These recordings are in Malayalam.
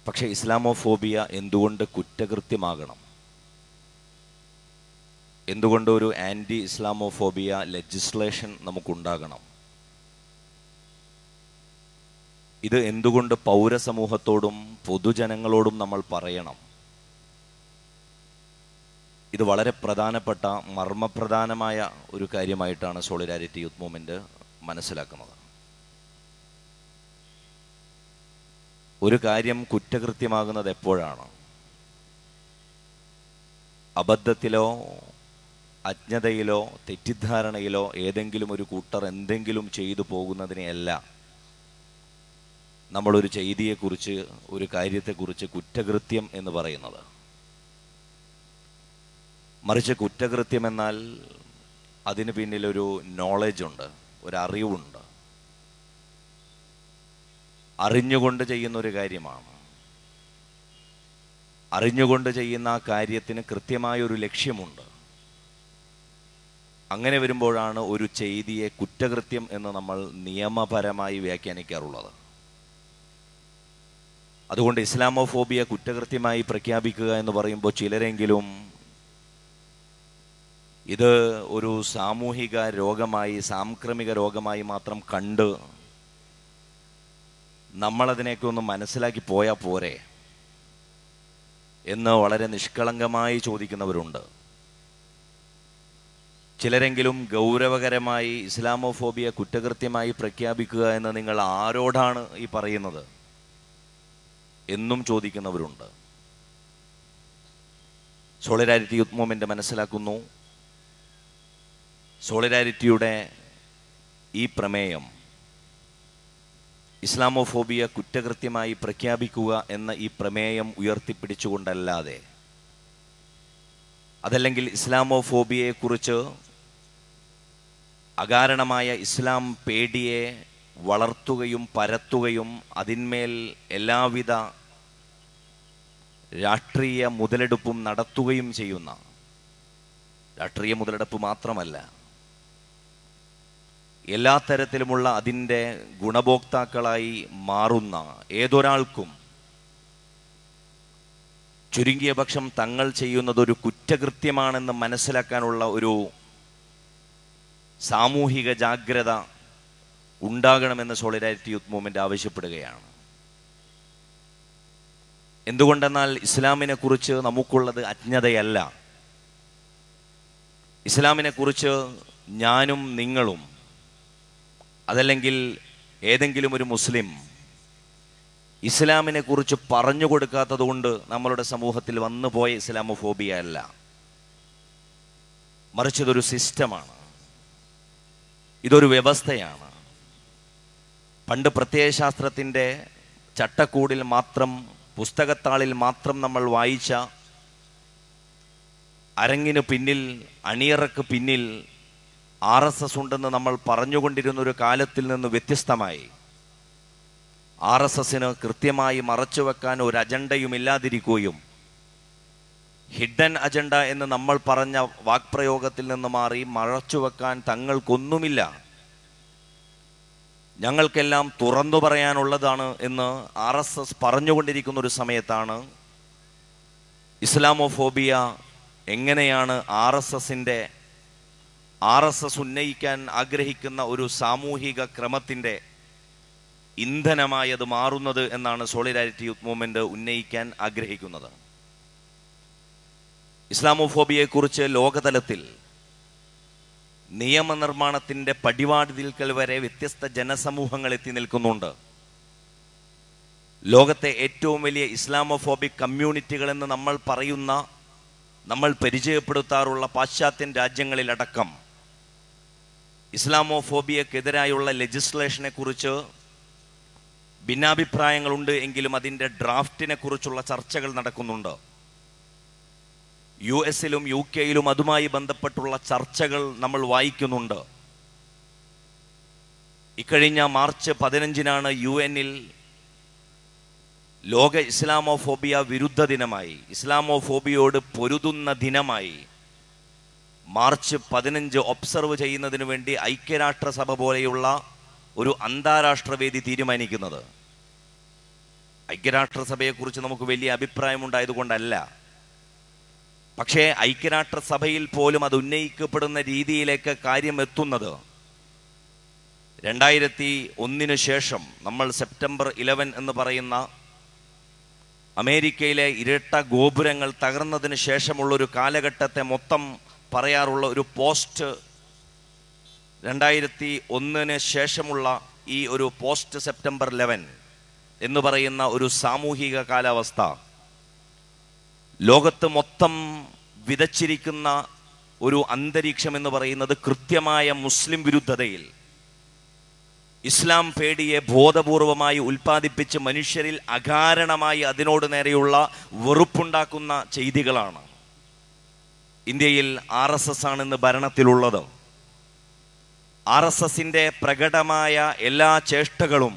പക്ഷേ ഇസ്ലാമോഫോബിയ എന്തുകൊണ്ട് കുറ്റകൃത്യമാകണം എന്തുകൊണ്ട് ഒരു ആൻറ്റി ഇസ്ലാമോഫോബിയ ലെജിസ്ലേഷൻ നമുക്കുണ്ടാകണം ഇത് എന്തുകൊണ്ട് പൗരസമൂഹത്തോടും പൊതുജനങ്ങളോടും നമ്മൾ പറയണം ഇത് വളരെ പ്രധാനപ്പെട്ട മർമ്മപ്രധാനമായ ഒരു കാര്യമായിട്ടാണ് സോളിഡാരിറ്റി യൂത്ത് മൂവ്മെന്റ് മനസ്സിലാക്കുന്നത് ഒരു കാര്യം കുറ്റകൃത്യമാകുന്നത് എപ്പോഴാണ് അബദ്ധത്തിലോ അജ്ഞതയിലോ തെറ്റിദ്ധാരണയിലോ ഏതെങ്കിലും ഒരു കൂട്ടർ എന്തെങ്കിലും ചെയ്തു പോകുന്നതിനെയല്ല നമ്മളൊരു ചെയ്തിയെക്കുറിച്ച് ഒരു കാര്യത്തെക്കുറിച്ച് കുറ്റകൃത്യം എന്ന് പറയുന്നത് മറിച്ച് കുറ്റകൃത്യം എന്നാൽ അതിന് പിന്നിലൊരു നോളജ് ഉണ്ട് ഒരു അറിവുണ്ട് അറിഞ്ഞുകൊണ്ട് ചെയ്യുന്ന ഒരു കാര്യമാണ് അറിഞ്ഞുകൊണ്ട് ചെയ്യുന്ന ആ കാര്യത്തിന് കൃത്യമായ ഒരു ലക്ഷ്യമുണ്ട് അങ്ങനെ വരുമ്പോഴാണ് ഒരു ചെയ്തിയെ കുറ്റകൃത്യം എന്ന് നമ്മൾ നിയമപരമായി വ്യാഖ്യാനിക്കാറുള്ളത് അതുകൊണ്ട് ഇസ്ലാമോഫോബിയ കുറ്റകൃത്യമായി പ്രഖ്യാപിക്കുക എന്ന് പറയുമ്പോൾ ചിലരെങ്കിലും ഇത് ഒരു സാമൂഹിക രോഗമായി സാംക്രമിക രോഗമായി മാത്രം കണ്ട് നമ്മളതിനെയൊക്കെ ഒന്ന് മനസ്സിലാക്കി പോയാൽ പോരെ എന്ന് വളരെ നിഷ്കളങ്കമായി ചോദിക്കുന്നവരുണ്ട് ചിലരെങ്കിലും ഗൗരവകരമായി ഇസ്ലാമോഫോബിയ കുറ്റകൃത്യമായി പ്രഖ്യാപിക്കുക എന്ന് നിങ്ങൾ ആരോടാണ് ഈ പറയുന്നത് എന്നും ചോദിക്കുന്നവരുണ്ട് സോളിഡാരിറ്റി യൂത്ത് മൂവ്മെന്റ് മനസ്സിലാക്കുന്നു സോളിഡാരിറ്റിയുടെ ഈ പ്രമേയം ഇസ്ലാമോഫോബിയ കുറ്റകൃത്യമായി പ്രഖ്യാപിക്കുക എന്ന ഈ പ്രമേയം ഉയർത്തിപ്പിടിച്ചുകൊണ്ടല്ലാതെ അതല്ലെങ്കിൽ ഇസ്ലാമോഫോബിയയെക്കുറിച്ച് അകാരണമായ ഇസ്ലാം പേടിയെ വളർത്തുകയും പരത്തുകയും അതിന്മേൽ എല്ലാവിധ രാഷ്ട്രീയ മുതലെടുപ്പും നടത്തുകയും ചെയ്യുന്ന രാഷ്ട്രീയ മുതലെടുപ്പ് മാത്രമല്ല എല്ലാ തരത്തിലുമുള്ള അതിൻ്റെ ഗുണഭോക്താക്കളായി മാറുന്ന ഏതൊരാൾക്കും ചുരുങ്ങിയ പക്ഷം തങ്ങൾ ചെയ്യുന്നത് ഒരു കുറ്റകൃത്യമാണെന്ന് മനസ്സിലാക്കാനുള്ള ഒരു സാമൂഹിക ജാഗ്രത ഉണ്ടാകണമെന്ന് സോളിഡാരിറ്റി യൂത്ത് മൂവ്മെന്റ് ആവശ്യപ്പെടുകയാണ് എന്തുകൊണ്ടെന്നാൽ ഇസ്ലാമിനെ കുറിച്ച് നമുക്കുള്ളത് അജ്ഞതയല്ല ഇസ്ലാമിനെ കുറിച്ച് ഞാനും നിങ്ങളും അതല്ലെങ്കിൽ ഏതെങ്കിലും ഒരു മുസ്ലിം ഇസ്ലാമിനെ കുറിച്ച് പറഞ്ഞു കൊടുക്കാത്തത് കൊണ്ട് നമ്മളുടെ സമൂഹത്തിൽ വന്നു പോയ ഇസ്ലാമോഫോബിയ അല്ല മറിച്ച് ഇതൊരു സിസ്റ്റമാണ് ഇതൊരു വ്യവസ്ഥയാണ് പണ്ട് പ്രത്യയശാസ്ത്രത്തിൻ്റെ ചട്ടക്കൂടിൽ മാത്രം പുസ്തകത്താളിൽ മാത്രം നമ്മൾ വായിച്ച അരങ്ങിന് പിന്നിൽ അണിയറക്ക് പിന്നിൽ ആർ എസ് എസ് ഉണ്ടെന്ന് നമ്മൾ പറഞ്ഞുകൊണ്ടിരുന്ന ഒരു കാലത്തിൽ നിന്ന് വ്യത്യസ്തമായി ആർ എസ് എസിന് കൃത്യമായി മറച്ചു വെക്കാൻ ഒരു അജണ്ടയും ഇല്ലാതിരിക്കുകയും ഹിഡൻ അജണ്ട എന്ന് നമ്മൾ പറഞ്ഞ വാക്പ്രയോഗത്തിൽ നിന്ന് മാറി മറച്ചു വെക്കാൻ തങ്ങൾക്കൊന്നുമില്ല ഞങ്ങൾക്കെല്ലാം തുറന്നു പറയാനുള്ളതാണ് എന്ന് ആർ എസ് എസ് പറഞ്ഞുകൊണ്ടിരിക്കുന്ന ഒരു സമയത്താണ് ഇസ്ലാമോഫോബിയ എങ്ങനെയാണ് ആർ എസ് എസിൻ്റെ ആർ എസ് എസ് ഉന്നയിക്കാൻ ആഗ്രഹിക്കുന്ന ഒരു സാമൂഹിക ക്രമത്തിൻ്റെ ഇന്ധനമായത് മാറുന്നത് എന്നാണ് സോളിഡാരിറ്റി യൂത്ത് മൂവ്മെന്റ് ഉന്നയിക്കാൻ ആഗ്രഹിക്കുന്നത് ഇസ്ലാമോഫോബിയയെക്കുറിച്ച് ലോകതലത്തിൽ നിയമനിർമ്മാണത്തിന്റെ പടിവാതിൽക്കൽ വരെ വ്യത്യസ്ത ജനസമൂഹങ്ങൾ എത്തി നിൽക്കുന്നുണ്ട് ലോകത്തെ ഏറ്റവും വലിയ ഇസ്ലാമോഫോബിക് കമ്മ്യൂണിറ്റികൾ എന്ന് നമ്മൾ പറയുന്ന നമ്മൾ പരിചയപ്പെടുത്താറുള്ള പാശ്ചാത്യൻ രാജ്യങ്ങളിലടക്കം ഇസ്ലാമോഫോബിയക്കെതിരായുള്ള ലെജിസ്ലേഷനെ കുറിച്ച് ഭിന്നാഭിപ്രായങ്ങളുണ്ട് എങ്കിലും അതിൻ്റെ ഡ്രാഫ്റ്റിനെ കുറിച്ചുള്ള ചർച്ചകൾ നടക്കുന്നുണ്ട് യു എസിലും യു കെയിലും അതുമായി ബന്ധപ്പെട്ടുള്ള ചർച്ചകൾ നമ്മൾ വായിക്കുന്നുണ്ട് ഇക്കഴിഞ്ഞ മാർച്ച് പതിനഞ്ചിനാണ് യു എന്നിൽ ലോക ഇസ്ലാമോഫോബിയ വിരുദ്ധ ദിനമായി ഇസ്ലാമോഫോബിയോട് പൊരുതുന്ന ദിനമായി മാർച്ച് പതിനഞ്ച് ഒബ്സർവ് ചെയ്യുന്നതിന് വേണ്ടി ഐക്യരാഷ്ട്രസഭ പോലെയുള്ള ഒരു അന്താരാഷ്ട്ര വേദി തീരുമാനിക്കുന്നത് ഐക്യരാഷ്ട്രസഭയെക്കുറിച്ച് നമുക്ക് വലിയ അഭിപ്രായമുണ്ടായതുകൊണ്ടല്ല പക്ഷേ ഐക്യരാഷ്ട്രസഭയിൽ പോലും അത് ഉന്നയിക്കപ്പെടുന്ന രീതിയിലേക്ക് കാര്യം എത്തുന്നത് രണ്ടായിരത്തി ഒന്നിനു ശേഷം നമ്മൾ സെപ്റ്റംബർ ഇലവൻ എന്ന് പറയുന്ന അമേരിക്കയിലെ ഇരട്ട ഗോപുരങ്ങൾ തകർന്നതിന് ശേഷമുള്ള ഒരു കാലഘട്ടത്തെ മൊത്തം പറയാറുള്ള ഒരു പോസ്റ്റ് രണ്ടായിരത്തി ഒന്നിന് ശേഷമുള്ള ഈ ഒരു പോസ്റ്റ് സെപ്റ്റംബർ ലെവൻ എന്ന് പറയുന്ന ഒരു സാമൂഹിക കാലാവസ്ഥ ലോകത്ത് മൊത്തം വിതച്ചിരിക്കുന്ന ഒരു അന്തരീക്ഷം എന്ന് പറയുന്നത് കൃത്യമായ മുസ്ലിം വിരുദ്ധതയിൽ ഇസ്ലാം പേടിയെ ബോധപൂർവമായി ഉൽപ്പാദിപ്പിച്ച് മനുഷ്യരിൽ അകാരണമായി അതിനോട് നേരെയുള്ള വെറുപ്പുണ്ടാക്കുന്ന ചെയ്തികളാണ് ഇന്ത്യയിൽ ആർ എസ് എസ് ആണ് ഇന്ന് ഭരണത്തിലുള്ളത് ആർ എസ് എസിന്റെ പ്രകടമായ എല്ലാ ചേഷ്ടകളും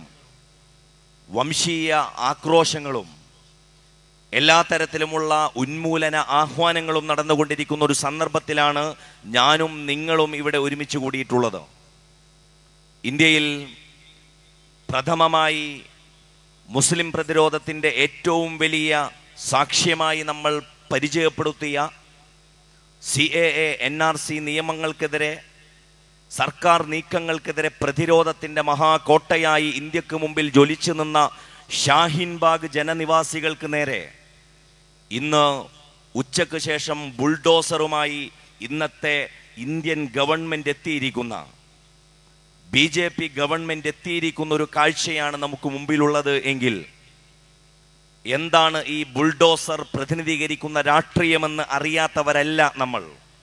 വംശീയ ആക്രോശങ്ങളും എല്ലാ തരത്തിലുമുള്ള ഉന്മൂലന ആഹ്വാനങ്ങളും നടന്നുകൊണ്ടിരിക്കുന്ന ഒരു സന്ദർഭത്തിലാണ് ഞാനും നിങ്ങളും ഇവിടെ ഒരുമിച്ച് കൂടിയിട്ടുള്ളത് ഇന്ത്യയിൽ പ്രഥമമായി മുസ്ലിം പ്രതിരോധത്തിൻ്റെ ഏറ്റവും വലിയ സാക്ഷ്യമായി നമ്മൾ പരിചയപ്പെടുത്തിയ C A A N R C നിയമങ്ങൾക്കെതിരെ സർക്കാർ നീക്കങ്ങൾക്കെതിരെ പ്രതിരോധത്തിൻ്റെ മഹാകോട്ടയായി ഇന്ത്യക്ക് മുമ്പിൽ ജ്വലിച്ചു നിന്ന ഷാഹിൻബാഗ് ജനനിവാസികൾക്ക് നേരെ ഇന്ന് ഉച്ചയ്ക്ക് ശേഷം ബുൾഡോസറുമായി ഇന്നത്തെ ഇന്ത്യൻ ഗവൺമെന്റ് എത്തിയിരിക്കുന്ന ബി ജെ പി ഗവൺമെന്റ് എത്തിയിരിക്കുന്ന ഒരു കാഴ്ചയാണ് നമുക്ക് മുമ്പിലുള്ളത് എങ്കിൽ എന്താണ് ഈ ബുൾഡോസർ പ്രതിനിധീകരിക്കുന്ന രാഷ്ട്രീയമെന്ന് അറിയാത്തവരല്ല നമ്മൾ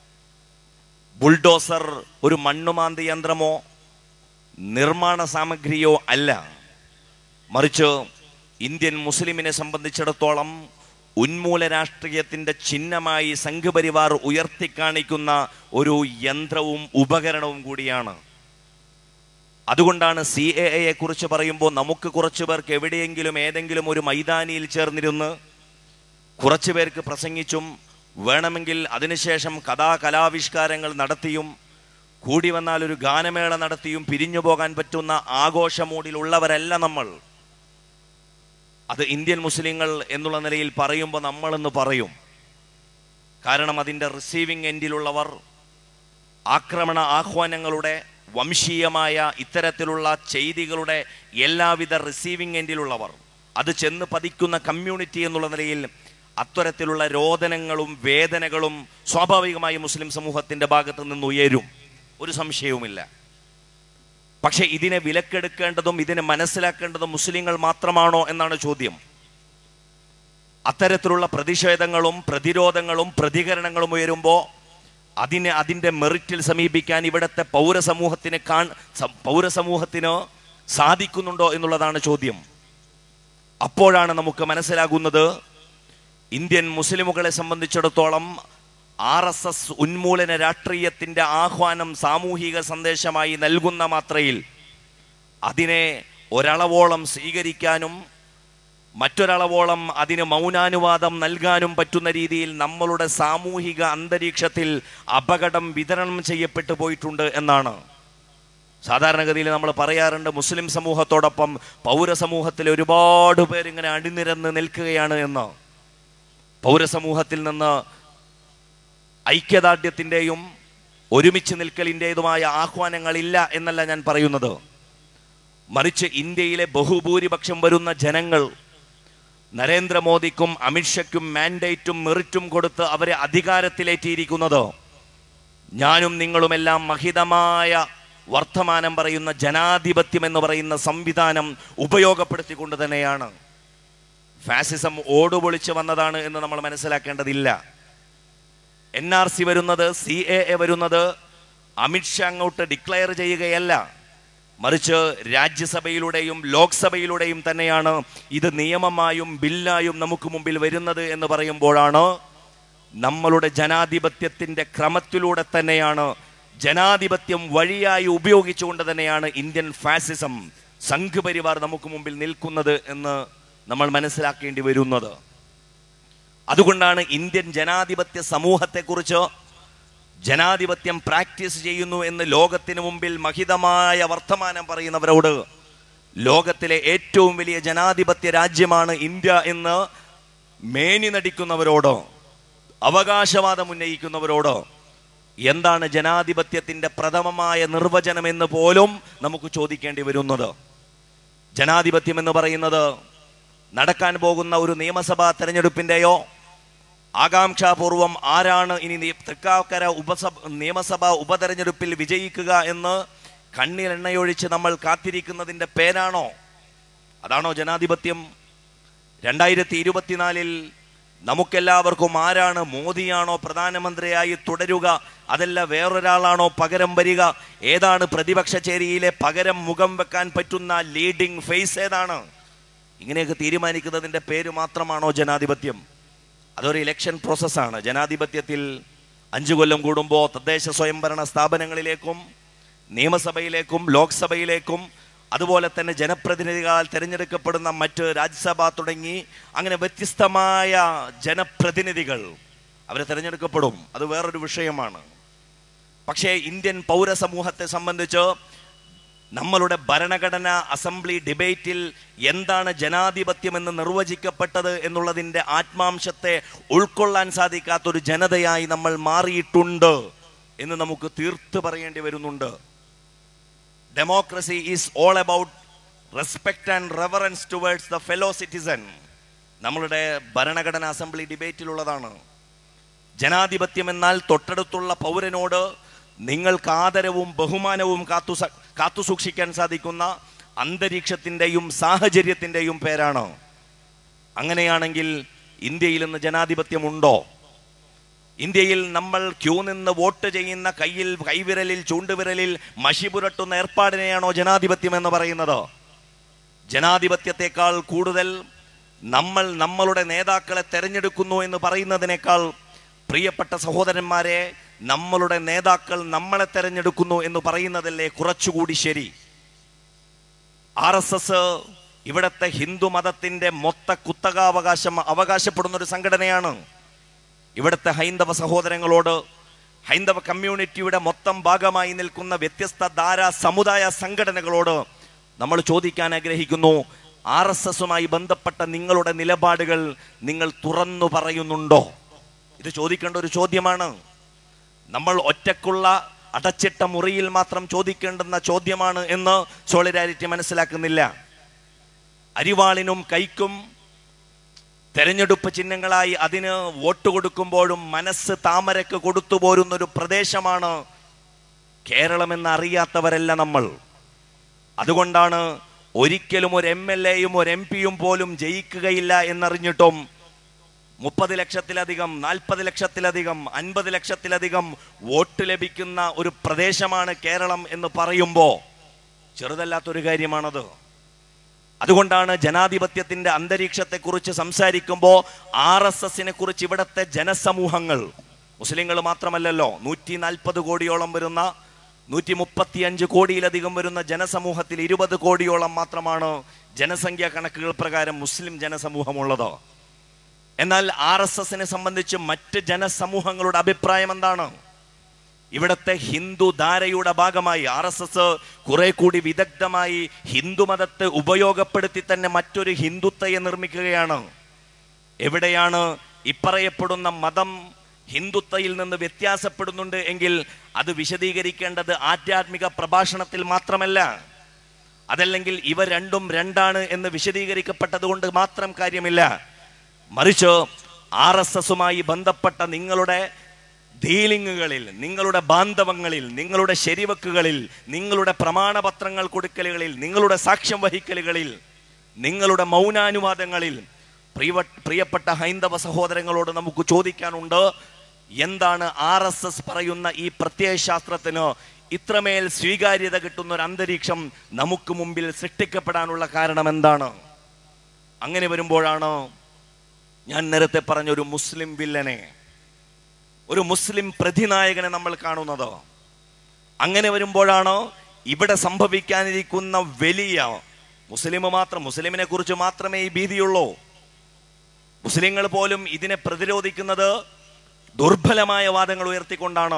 ബുൾഡോസർ ഒരു മണ്ണുമാന്തി യന്ത്രമോ നിർമ്മാണ സാമഗ്രിയോ അല്ല മറിച്ച് ഇന്ത്യൻ മുസ്ലിമിനെ സംബന്ധിച്ചിടത്തോളം ഉന്മൂല രാഷ്ട്രീയത്തിന്റെ ചിഹ്നമായി സംഘപരിവാർ ഉയർത്തിക്കാണിക്കുന്ന ഒരു യന്ത്രവും ഉപകരണവും കൂടിയാണ് അതുകൊണ്ടാണ് സി എ എയെ കുറിച്ച് പറയുമ്പോൾ നമുക്ക് കുറച്ചു പേർക്ക് എവിടെയെങ്കിലും ഏതെങ്കിലും ഒരു മൈതാനിയിൽ ചേർന്നിരുന്ന് കുറച്ചു പേർക്ക് പ്രസംഗിച്ചും വേണമെങ്കിൽ അതിനുശേഷം കഥാ കലാവിഷ്കാരങ്ങൾ നടത്തിയും കൂടി വന്നാൽ ഒരു ഗാനമേള നടത്തിയും പിരിഞ്ഞു പോകാൻ പറ്റുന്ന ആഘോഷ മൂഡിലുള്ളവരല്ല നമ്മൾ അത് ഇന്ത്യൻ മുസ്ലിങ്ങൾ എന്നുള്ള നിലയിൽ പറയുമ്പോൾ നമ്മളെന്ന് പറയും കാരണം അതിൻ്റെ റിസീവിംഗ് എൻഡിലുള്ളവർ ആക്രമണ ആഹ്വാനങ്ങളുടെ വംശീയമായ ഇത്തരത്തിലുള്ള ചെയ്തികളുടെ എല്ലാവിധ റിസീവിംഗ് എൻഡിലുള്ളവർ അത് ചെന്ന് പതിക്കുന്ന കമ്മ്യൂണിറ്റി എന്നുള്ള നിലയിൽ അത്തരത്തിലുള്ള രോദനങ്ങളും വേദനകളും സ്വാഭാവികമായി മുസ്ലിം സമൂഹത്തിന്റെ ഭാഗത്ത് നിന്ന് ഉയരും ഒരു സംശയവുമില്ല പക്ഷെ ഇതിനെ വിലക്കെടുക്കേണ്ടതും ഇതിനെ മനസ്സിലാക്കേണ്ടതും മുസ്ലിങ്ങൾ മാത്രമാണോ എന്നാണ് ചോദ്യം അത്തരത്തിലുള്ള പ്രതിഷേധങ്ങളും പ്രതിരോധങ്ങളും പ്രതികരണങ്ങളും ഉയരുമ്പോൾ അതിനെ അതിൻ്റെ മെറിറ്റിൽ സമീപിക്കാൻ ഇവിടുത്തെ പൗരസമൂഹത്തിന് കാൺ സ- പൗരസമൂഹത്തിന് സാധിക്കുന്നുണ്ടോ എന്നുള്ളതാണ് ചോദ്യം അപ്പോഴാണ് നമുക്ക് മനസ്സിലാകുന്നത് ഇന്ത്യൻ മുസ്ലിമുകളെ സംബന്ധിച്ചിടത്തോളം ആർ എസ് എസ് ഉന്മൂലന രാഷ്ട്രീയത്തിന്റെ ആഹ്വാനം സാമൂഹിക സന്ദേശമായി നൽകുന്ന മാത്രയിൽ അതിനെ ഒരളവോളം സ്വീകരിക്കാനും മറ്റൊരളവോളം അതിന് മൗനാനുവാദം നൽകാനും പറ്റുന്ന രീതിയിൽ നമ്മളുടെ സാമൂഹിക അന്തരീക്ഷത്തിൽ അപകടം വിതരണം ചെയ്യപ്പെട്ടു പോയിട്ടുണ്ട് എന്നാണ് സാധാരണഗതിയിൽ നമ്മൾ പറയാറുണ്ട് മുസ്ലിം സമൂഹത്തോടൊപ്പം പൗരസമൂഹത്തിൽ ഒരുപാട് പേരിങ്ങനെ അണിനിരന്ന് നിൽക്കുകയാണ് എന്ന് പൗരസമൂഹത്തിൽ നിന്ന് ഐക്യദാർഢ്യത്തിൻ്റെയും ഒരുമിച്ച് നിൽക്കലിൻ്റെതുമായ ആഹ്വാനങ്ങളില്ല എന്നല്ല ഞാൻ പറയുന്നത് മറിച്ച് ഇന്ത്യയിലെ ബഹുഭൂരിപക്ഷം വരുന്ന ജനങ്ങൾ നരേന്ദ്രമോദിക്കും അമിത്ഷയ്ക്കും മാൻഡേറ്റും മെറിറ്റും കൊടുത്ത് അവരെ അധികാരത്തിലേറ്റിയിരിക്കുന്നത് ഞാനും നിങ്ങളുമെല്ലാം മഹിതമായ വർത്തമാനം പറയുന്ന ജനാധിപത്യം എന്ന് പറയുന്ന സംവിധാനം ഉപയോഗപ്പെടുത്തിക്കൊണ്ട് തന്നെയാണ് ഫാസിസം ഓടുപൊളിച്ച് വന്നതാണ് എന്ന് നമ്മൾ മനസ്സിലാക്കേണ്ടതില്ല എൻ ആർ സി വരുന്നത് സി എ എ വരുന്നത് അമിത്ഷാ അങ്ങോട്ട് ഡിക്ലെയർ ചെയ്യുകയല്ല മറിച്ച് രാജ്യസഭയിലൂടെയും ലോക്സഭയിലൂടെയും തന്നെയാണ് ഇത് നിയമമായും ബില്ലായും നമുക്ക് മുമ്പിൽ വരുന്നത് എന്ന് പറയുമ്പോഴാണ് നമ്മളുടെ ജനാധിപത്യത്തിന്റെ ക്രമത്തിലൂടെ തന്നെയാണ് ജനാധിപത്യം വഴിയായി ഉപയോഗിച്ചുകൊണ്ട് തന്നെയാണ് ഇന്ത്യൻ ഫാസിസം സംഘപരിവാർ നമുക്ക് മുമ്പിൽ നിൽക്കുന്നത് എന്ന് നമ്മൾ മനസ്സിലാക്കേണ്ടി വരുന്നത് അതുകൊണ്ടാണ് ഇന്ത്യൻ ജനാധിപത്യ സമൂഹത്തെക്കുറിച്ച് ജനാധിപത്യം പ്രാക്ടീസ് ചെയ്യുന്നു എന്ന് ലോകത്തിന് മുമ്പിൽ മഹിതമായ വർത്തമാനം പറയുന്നവരോട് ലോകത്തിലെ ഏറ്റവും വലിയ ജനാധിപത്യ രാജ്യമാണ് ഇന്ത്യ എന്ന് മേനി നടിക്കുന്നവരോടോ അവകാശവാദം ഉന്നയിക്കുന്നവരോടോ എന്താണ് ജനാധിപത്യത്തിന്റെ പ്രഥമമായ നിർവചനം എന്ന് പോലും നമുക്ക് ചോദിക്കേണ്ടി വരുന്നത് ജനാധിപത്യം എന്ന് പറയുന്നത് നടക്കാൻ പോകുന്ന ഒരു നിയമസഭാ തെരഞ്ഞെടുപ്പിന്റെയോ ആകാംക്ഷാപൂർവം ആരാണ് ഇനി നീ- തൃക്കാക്കര ഉപസഭ നിയമസഭാ ഉപതെരഞ്ഞെടുപ്പിൽ വിജയിക്കുക എന്ന് കണ്ണിൽ എണ്ണയൊഴിച്ച് നമ്മൾ കാത്തിരിക്കുന്നതിന്റെ പേരാണോ അതാണോ ജനാധിപത്യം രണ്ടായിരത്തി ഇരുപത്തിനാലിൽ നമുക്കെല്ലാവർക്കും ആരാണ് മോദിയാണോ പ്രധാനമന്ത്രിയായി തുടരുക അതല്ല വേറൊരാളാണോ പകരം വരിക ഏതാണ് പ്രതിപക്ഷ ചേരിയിലെ പകരം മുഖം വെക്കാൻ പറ്റുന്ന ലീഡിംഗ് ഫേസ് ഏതാണ് ഇങ്ങനെയൊക്കെ തീരുമാനിക്കുന്നതിന്റെ പേര് മാത്രമാണോ ജനാധിപത്യം അതൊരു ഇലക്ഷൻ പ്രോസസ്സാണ് ജനാധിപത്യത്തിൽ അഞ്ചു കൊല്ലം കൂടുമ്പോൾ തദ്ദേശ സ്വയംഭരണ സ്ഥാപനങ്ങളിലേക്കും നിയമസഭയിലേക്കും ലോക്സഭയിലേക്കും അതുപോലെ തന്നെ ജനപ്രതിനിധികളാൽ തിരഞ്ഞെടുക്കപ്പെടുന്ന മറ്റ് രാജ്യസഭ തുടങ്ങി അങ്ങനെ വ്യത്യസ്തമായ ജനപ്രതിനിധികൾ അവർ തിരഞ്ഞെടുക്കപ്പെടും അത് വേറൊരു വിഷയമാണ് പക്ഷേ ഇന്ത്യൻ പൗരസമൂഹത്തെ സംബന്ധിച്ച് നമ്മളുടെ ഭരണഘടന അസംബ്ലി ഡിബേറ്റിൽ എന്താണ് ജനാധിപത്യം എന്ന് നിർവചിക്കപ്പെട്ടത് എന്നുള്ളതിന്റെ ആത്മാംശത്തെ ഉൾക്കൊള്ളാൻ സാധിക്കാത്ത ഒരു ജനതയായി നമ്മൾ മാറിയിട്ടുണ്ട് എന്ന് നമുക്ക് തീർത്ത് പറയേണ്ടി വരുന്നുണ്ട് democracy is all about respect and reverence towards the fellow citizen നമ്മളുടെ ഭരണഘടന അസംബ്ലി ഡിബേറ്റിലുള്ളതാണ് ജനാധിപത്യം എന്നാൽ തൊട്ടടുത്തുള്ള പൗരനോട് നിങ്ങൾക്ക് ആദരവും ബഹുമാനവും കാത്തു സ- കാത്തു സൂക്ഷിക്കാൻ സാധിക്കുന്ന അന്തരീക്ഷത്തിന്റെയും സാഹചര്യത്തിന്റെയും പേരാണ് അങ്ങനെയാണെങ്കിൽ ഇന്ത്യയിൽ ഇന്ന് ജനാധിപത്യമുണ്ടോ ഇന്ത്യയിൽ നമ്മൾ ക്യൂ നിന്ന് വോട്ട് ചെയ്യുന്ന കയ്യിൽ കൈവിരലിൽ ചൂണ്ടുവിരലിൽ മഷി പുരട്ടുന്ന ഏർപ്പാടിനെയാണോ ജനാധിപത്യം എന്ന് പറയുന്നത് ജനാധിപത്യത്തെക്കാൾ കൂടുതൽ നമ്മൾ നമ്മളുടെ നേതാക്കളെ തെരഞ്ഞെടുക്കുന്നു എന്ന് പറയുന്നതിനേക്കാൾ പ്രിയപ്പെട്ട സഹോദരന്മാരെ നമ്മളുടെ നേതാക്കൾ നമ്മളെ തെരഞ്ഞെടുക്കുന്നു എന്ന് പറയുന്നതല്ലേ കുറച്ചുകൂടി ശരി ആർ എസ് എസ് ഇവിടത്തെ ഹിന്ദു മതത്തിന്റെ മൊത്ത കുത്തകാവകാശം അവകാശപ്പെടുന്ന ഒരു സംഘടനയാണ് ഇവിടുത്തെ ഹൈന്ദവ സഹോദരങ്ങളോട് ഹൈന്ദവ കമ്മ്യൂണിറ്റിയുടെ മൊത്തം ഭാഗമായി നിൽക്കുന്ന വ്യത്യസ്ത ധാരാ സമുദായ സംഘടനകളോട് നമ്മൾ ചോദിക്കാൻ ആഗ്രഹിക്കുന്നു ആർ എസ് എസുമായി ബന്ധപ്പെട്ട നിങ്ങളുടെ നിലപാടുകൾ നിങ്ങൾ തുറന്നു പറയുന്നുണ്ടോ ഇത് ചോദിക്കേണ്ട ഒരു ചോദ്യമാണ് നമ്മൾ ഒറ്റക്കുള്ള അടച്ചിട്ട മുറിയിൽ മാത്രം ചോദിക്കേണ്ടുന്ന ചോദ്യമാണ് എന്ന് സോളിഡാരിറ്റി മനസ്സിലാക്കുന്നില്ല അരിവാളിനും കൈക്കും തെരഞ്ഞെടുപ്പ് ചിഹ്നങ്ങളായി അതിന് വോട്ട് കൊടുക്കുമ്പോഴും മനസ്സ് താമരക്ക് കൊടുത്തു പോരുന്ന ഒരു പ്രദേശമാണ് കേരളമെന്ന് അറിയാത്തവരല്ല നമ്മൾ അതുകൊണ്ടാണ് ഒരിക്കലും ഒരു എം എൽ എയും ഒരു എം പിയും പോലും ജയിക്കുകയില്ല എന്നറിഞ്ഞിട്ടും മുപ്പത് ലക്ഷത്തിലധികം നാൽപ്പത് ലക്ഷത്തിലധികം അൻപത് ലക്ഷത്തിലധികം വോട്ട് ലഭിക്കുന്ന ഒരു പ്രദേശമാണ് കേരളം എന്ന് പറയുമ്പോൾ ചെറുതല്ലാത്തൊരു കാര്യമാണത് അതുകൊണ്ടാണ് ജനാധിപത്യത്തിന്റെ അന്തരീക്ഷത്തെക്കുറിച്ച് സംസാരിക്കുമ്പോൾ ആർ എസ് എസിനെ കുറിച്ച് ഇവിടുത്തെ ജനസമൂഹങ്ങൾ മുസ്ലിങ്ങൾ മാത്രമല്ലല്ലോ നൂറ്റി നാൽപ്പത് കോടിയോളം വരുന്ന നൂറ്റി മുപ്പത്തിയഞ്ച് കോടിയിലധികം വരുന്ന ജനസമൂഹത്തിൽ ഇരുപത് കോടിയോളം മാത്രമാണ് ജനസംഖ്യാ കണക്കുകൾ പ്രകാരം മുസ്ലിം ജനസമൂഹമുള്ളത് എന്നാൽ ആർ എസ് എസിനെ സംബന്ധിച്ച് മറ്റ് ജനസമൂഹങ്ങളുടെ അഭിപ്രായം എന്താണ് ഇവിടത്തെ ഹിന്ദു ധാരയുടെ ഭാഗമായി ആർ എസ് എസ് കുറെ കൂടി വിദഗ്ധമായി ഹിന്ദു മതത്തെ ഉപയോഗപ്പെടുത്തി തന്നെ മറ്റൊരു ഹിന്ദുത്വയെ നിർമ്മിക്കുകയാണ് എവിടെയാണ് ഇപ്പറയപ്പെടുന്ന മതം ഹിന്ദുത്വയിൽ നിന്ന് വ്യത്യാസപ്പെടുന്നുണ്ട് എങ്കിൽ അത് വിശദീകരിക്കേണ്ടത് ആധ്യാത്മിക പ്രഭാഷണത്തിൽ മാത്രമല്ല അതല്ലെങ്കിൽ ഇവ രണ്ടും രണ്ടാണ് എന്ന് വിശദീകരിക്കപ്പെട്ടത് കൊണ്ട് മാത്രം കാര്യമില്ല മറിച്ച് ആർ എസ് എസുമായി ബന്ധപ്പെട്ട നിങ്ങളുടെ ഡീലിങ്ങുകളിൽ നിങ്ങളുടെ ബാന്ധവങ്ങളിൽ നിങ്ങളുടെ ശരിവെക്കുകളിൽ നിങ്ങളുടെ പ്രമാണപത്രങ്ങൾ കൊടുക്കലുകളിൽ നിങ്ങളുടെ സാക്ഷ്യം വഹിക്കലുകളിൽ നിങ്ങളുടെ മൗനാനുവാദങ്ങളിൽ പ്രിയ പ്രിയപ്പെട്ട ഹൈന്ദവ സഹോദരങ്ങളോട് നമുക്ക് ചോദിക്കാനുണ്ട് എന്താണ് ആർ എസ് എസ് പറയുന്ന ഈ പ്രത്യയശാസ്ത്രത്തിന് ഇത്രമേൽ സ്വീകാര്യത കിട്ടുന്ന ഒരു അന്തരീക്ഷം നമുക്ക് മുമ്പിൽ സൃഷ്ടിക്കപ്പെടാനുള്ള കാരണം എന്താണ് അങ്ങനെ വരുമ്പോഴാണ് ഞാൻ നേരത്തെ പറഞ്ഞ ഒരു മുസ്ലിം വില്ലനെ ഒരു മുസ്ലിം പ്രതിനായകനെ നമ്മൾ കാണുന്നത് അങ്ങനെ വരുമ്പോഴാണ് ഇവിടെ സംഭവിക്കാനിരിക്കുന്ന വലിയ മുസ്ലിം മാത്രം മുസ്ലിമിനെ കുറിച്ച് മാത്രമേ ഈ ഭീതിയുള്ളൂ മുസ്ലിങ്ങൾ പോലും ഇതിനെ പ്രതിരോധിക്കുന്നത് ദുർബലമായ വാദങ്ങൾ ഉയർത്തിക്കൊണ്ടാണ്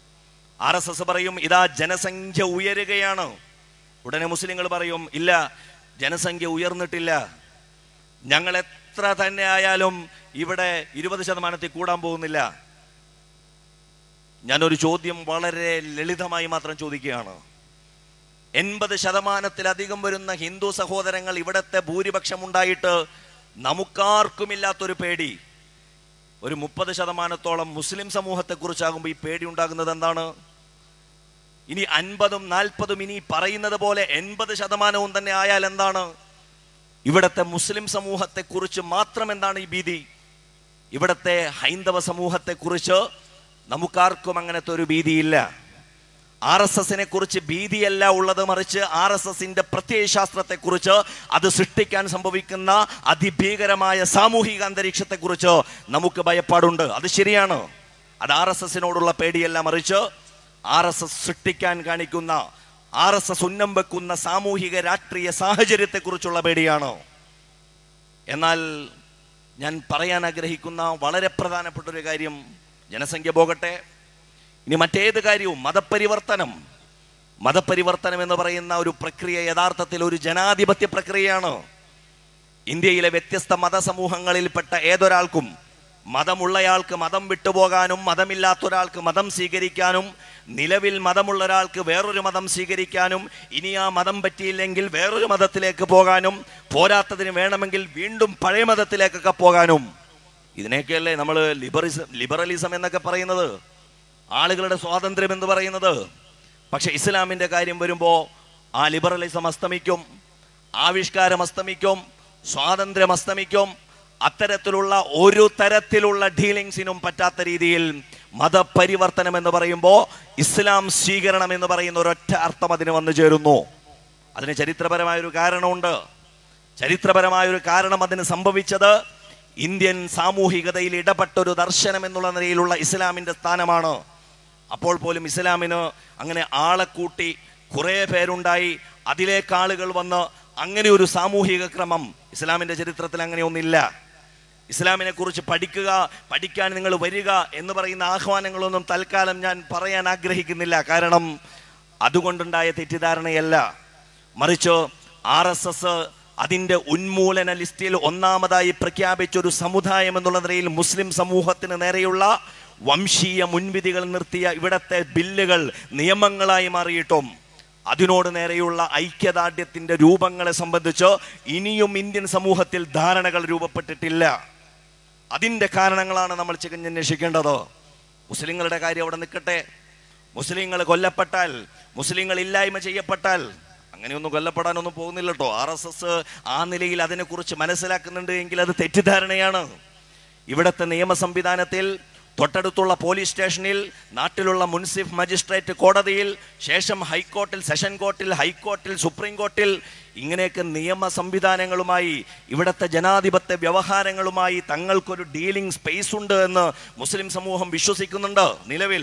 ആർ എസ് എസ് പറയും ഇതാ ജനസംഖ്യ ഉയരുകയാണ് ഉടനെ മുസ്ലിങ്ങൾ പറയും ഇല്ല ജനസംഖ്യ ഉയർന്നിട്ടില്ല ഞങ്ങൾ എത്ര തന്നെ ആയാലും ഇവിടെ ഇരുപത് ശതമാനത്തിൽ കൂടാൻ പോകുന്നില്ല ഞാനൊരു ചോദ്യം വളരെ ലളിതമായി മാത്രം ചോദിക്കുകയാണ് എൺപത് ശതമാനത്തിലധികം വരുന്ന ഹിന്ദു സഹോദരങ്ങൾ ഇവിടത്തെ ഭൂരിപക്ഷം ഉണ്ടായിട്ട് നമുക്കാർക്കുമില്ലാത്തൊരു പേടി ഒരു മുപ്പത് ശതമാനത്തോളം മുസ്ലിം സമൂഹത്തെ കുറിച്ചാകുമ്പോൾ ഈ പേടി ഉണ്ടാകുന്നത് എന്താണ് ഇനി അൻപതും നാൽപ്പതും ഇനി പറയുന്നത് പോലെ എൺപത് ശതമാനവും തന്നെ ആയാൽ എന്താണ് ഇവിടത്തെ മുസ്ലിം സമൂഹത്തെ കുറിച്ച് മാത്രം എന്താണ് ഈ ഭീതി ഇവിടത്തെ ഹൈന്ദവ സമൂഹത്തെ കുറിച്ച് നമുക്കാർക്കും അങ്ങനത്തെ ഒരു ഭീതിയില്ല ആർ എസ് എസിനെ കുറിച്ച് ഭീതിയല്ല ഉള്ളത് മറിച്ച് ആർ എസ് എസിന്റെ പ്രത്യയശാസ്ത്രത്തെ കുറിച്ച് അത് സൃഷ്ടിക്കാൻ സംഭവിക്കുന്ന അതിഭീകരമായ സാമൂഹിക അന്തരീക്ഷത്തെ കുറിച്ച് നമുക്ക് ഭയപ്പാടുണ്ട് അത് ശരിയാണ് അത് ആർ എസ് എസിനോടുള്ള പേടിയല്ല മറിച്ച് ആർ എസ് എസ് സൃഷ്ടിക്കാൻ കാണിക്കുന്ന ആർ എസ് എസ് ഉന്നം വെക്കുന്ന സാമൂഹിക രാഷ്ട്രീയ സാഹചര്യത്തെ കുറിച്ചുള്ള പേടിയാണ് എന്നാൽ ഞാൻ പറയാൻ ആഗ്രഹിക്കുന്ന വളരെ പ്രധാനപ്പെട്ട ഒരു കാര്യം ജനസംഖ്യ പോകട്ടെ ഇനി മറ്റേത് കാര്യവും മതപരിവർത്തനം മതപരിവർത്തനം എന്ന് പറയുന്ന ഒരു പ്രക്രിയ യഥാർത്ഥത്തിൽ ഒരു ജനാധിപത്യ പ്രക്രിയയാണ് ഇന്ത്യയിലെ വ്യത്യസ്ത മതസമൂഹങ്ങളിൽപ്പെട്ട ഏതൊരാൾക്കും മതമുള്ളയാൾക്ക് മതം വിട്ടുപോകാനും മതമില്ലാത്ത ഒരാൾക്ക് മതം സ്വീകരിക്കാനും നിലവിൽ മതമുള്ള ഒരാൾക്ക് വേറൊരു മതം സ്വീകരിക്കാനും ഇനി ആ മതം പറ്റിയില്ലെങ്കിൽ വേറൊരു മതത്തിലേക്ക് പോകാനും പോരാത്തതിന് വേണമെങ്കിൽ വീണ്ടും പഴയ മതത്തിലേക്കൊക്കെ പോകാനും ഇതിനെയൊക്കെയല്ലേ നമ്മൾ ലിബറിസം ലിബറലിസം എന്നൊക്കെ പറയുന്നത് ആളുകളുടെ സ്വാതന്ത്ര്യം എന്ന് പറയുന്നത് പക്ഷെ ഇസ്ലാമിന്റെ കാര്യം വരുമ്പോൾ ആ ലിബറലിസം അസ്തമിക്കും ആവിഷ്കാരം അസ്തമിക്കും സ്വാതന്ത്ര്യം അസ്തമിക്കും അത്തരത്തിലുള്ള ഒരു തരത്തിലുള്ള ഡീലിങ്സിനും പറ്റാത്ത രീതിയിൽ മതപരിവർത്തനം എന്ന് പറയുമ്പോൾ ഇസ്ലാം സ്വീകരണം എന്ന് പറയുന്ന ഒരൊറ്റ അർത്ഥം അതിന് വന്നു ചേരുന്നു അതിന് ചരിത്രപരമായ ഒരു കാരണമുണ്ട് ചരിത്രപരമായ ഒരു കാരണം അതിന് സംഭവിച്ചത് ഇന്ത്യൻ സാമൂഹികതയിൽ ഇടപെട്ട ഒരു ദർശനം എന്നുള്ള നിലയിലുള്ള ഇസ്ലാമിന്റെ സ്ഥാനമാണ് അപ്പോൾ പോലും ഇസ്ലാമിന് അങ്ങനെ ആളെ കൂട്ടി കുറേ പേരുണ്ടായി അതിലേക്ക് ആളുകൾ വന്ന് അങ്ങനെ ഒരു സാമൂഹിക ക്രമം ഇസ്ലാമിന്റെ ചരിത്രത്തിൽ അങ്ങനെ ഒന്നില്ല ഇസ്ലാമിനെ കുറിച്ച് പഠിക്കുക പഠിക്കാൻ നിങ്ങൾ വരിക എന്ന് പറയുന്ന ആഹ്വാനങ്ങളൊന്നും തൽക്കാലം ഞാൻ പറയാൻ ആഗ്രഹിക്കുന്നില്ല കാരണം അതുകൊണ്ടുണ്ടായ തെറ്റിദ്ധാരണയല്ല മറിച്ച് ആർ എസ് എസ് അതിന്റെ ഉന്മൂലന ലിസ്റ്റിൽ ഒന്നാമതായി പ്രഖ്യാപിച്ച ഒരു സമുദായം എന്നുള്ള നിലയിൽ മുസ്ലിം സമൂഹത്തിന് നേരെയുള്ള വംശീയ മുൻവിധികൾ നിർത്തിയ ഇവിടത്തെ ബില്ലുകൾ നിയമങ്ങളായി മാറിയിട്ടും അതിനോട് നേരെയുള്ള ഐക്യദാർഢ്യത്തിന്റെ രൂപങ്ങളെ സംബന്ധിച്ച് ഇനിയും ഇന്ത്യൻ സമൂഹത്തിൽ ധാരണകൾ രൂപപ്പെട്ടിട്ടില്ല അതിന്റെ കാരണങ്ങളാണ് നമ്മൾ ചികഞ്ഞന്വേഷിക്കേണ്ടത് മുസ്ലിങ്ങളുടെ കാര്യം അവിടെ നിൽക്കട്ടെ മുസ്ലിങ്ങൾ കൊല്ലപ്പെട്ടാൽ മുസ്ലിങ്ങൾ ഇല്ലായ്മ ചെയ്യപ്പെട്ടാൽ അങ്ങനെയൊന്നും കൊല്ലപ്പെടാനൊന്നും പോകുന്നില്ല കേട്ടോ ആർ എസ് എസ് ആ നിലയിൽ അതിനെക്കുറിച്ച് മനസ്സിലാക്കുന്നുണ്ട് എങ്കിൽ അത് തെറ്റിദ്ധാരണയാണ് ഇവിടുത്തെ നിയമ സംവിധാനത്തിൽ തൊട്ടടുത്തുള്ള പോലീസ് സ്റ്റേഷനിൽ നാട്ടിലുള്ള മുൻസിഫ് മജിസ്ട്രേറ്റ് കോടതിയിൽ ശേഷം ഹൈക്കോർട്ടിൽ സെഷൻ കോർട്ടിൽ ഹൈക്കോർട്ടിൽ സുപ്രീം കോർട്ടിൽ ഇങ്ങനെയൊക്കെ നിയമ സംവിധാനങ്ങളുമായി ഇവിടുത്തെ ജനാധിപത്യ വ്യവഹാരങ്ങളുമായി തങ്ങൾക്കൊരു ഡീലിംഗ് സ്പേസ് ഉണ്ട് എന്ന് മുസ്ലിം സമൂഹം വിശ്വസിക്കുന്നുണ്ട് നിലവിൽ